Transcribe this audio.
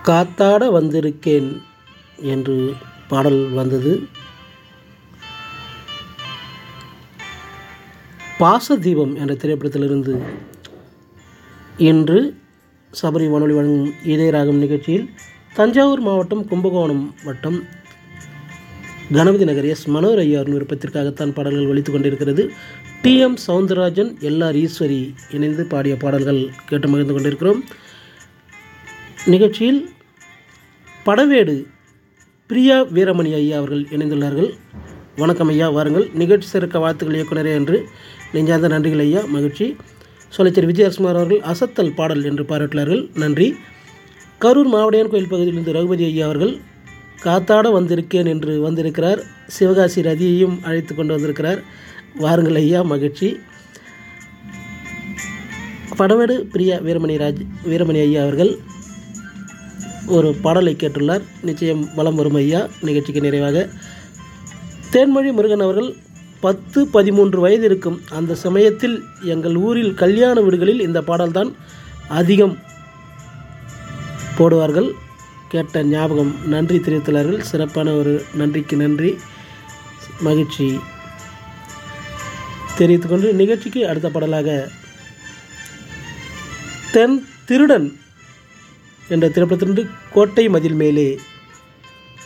காத்தாட வந்திருக்கேன் என்று பாடல் வந்தது பாசதீபம் என்ற திரைப்படத்திலிருந்து இன்று சபரி வானொலி வழங்கும் இதயராகம் நிகழ்ச்சியில் தஞ்சாவூர் மாவட்டம் கும்பகோணம் வட்டம் கணபதி நகர் எஸ் மனோர் ஐயாரின் விருப்பத்திற்காகத்தான் பாடல்கள் ஒலித்துக் கொண்டிருக்கிறது டி எம் சவுந்தரராஜன் எல்ஆர் ஈஸ்வரி இணைந்து பாடிய பாடல்கள் கேட்டு மகிழ்ந்து கொண்டிருக்கிறோம் நிகழ்ச்சியில் படவேடு பிரியா வீரமணி ஐயா அவர்கள் இணைந்துள்ளார்கள் வணக்கம் ஐயா வாருங்கள் நிகழ்ச்சி சிறக்க வாழ்த்துக்கள் இயக்குனரே என்று நெஞ்சார்ந்த நன்றிகள் ஐயா மகிழ்ச்சி சொலைச்சர் விஜயகுமார் அவர்கள் அசத்தல் பாடல் என்று பாராட்டினார்கள் நன்றி கரூர் மாவடையான் கோயில் பகுதியிலிருந்து ரகுபதி ஐயா அவர்கள் காத்தாட வந்திருக்கேன் என்று வந்திருக்கிறார் சிவகாசி ரதியையும் அழைத்து கொண்டு வந்திருக்கிறார் வாருங்கள் ஐயா மகிழ்ச்சி படவேடு பிரியா வீரமணி ராஜ் வீரமணி ஐயா அவர்கள் ஒரு பாடலை கேட்டுள்ளார் நிச்சயம் வலம் வரும் ஐயா நிகழ்ச்சிக்கு நிறைவாக தேன்மொழி முருகன் அவர்கள் பத்து பதிமூன்று வயது இருக்கும் அந்த சமயத்தில் எங்கள் ஊரில் கல்யாண வீடுகளில் இந்த பாடல்தான் அதிகம் போடுவார்கள் கேட்ட ஞாபகம் நன்றி தெரிவித்துள்ளார்கள் சிறப்பான ஒரு நன்றிக்கு நன்றி மகிழ்ச்சி தெரிவித்துக்கொண்டு நிகழ்ச்சிக்கு அடுத்த பாடலாக தென் திருடன் என்ற திரைப்படத்திலிருந்து கோட்டை மதில் மேலே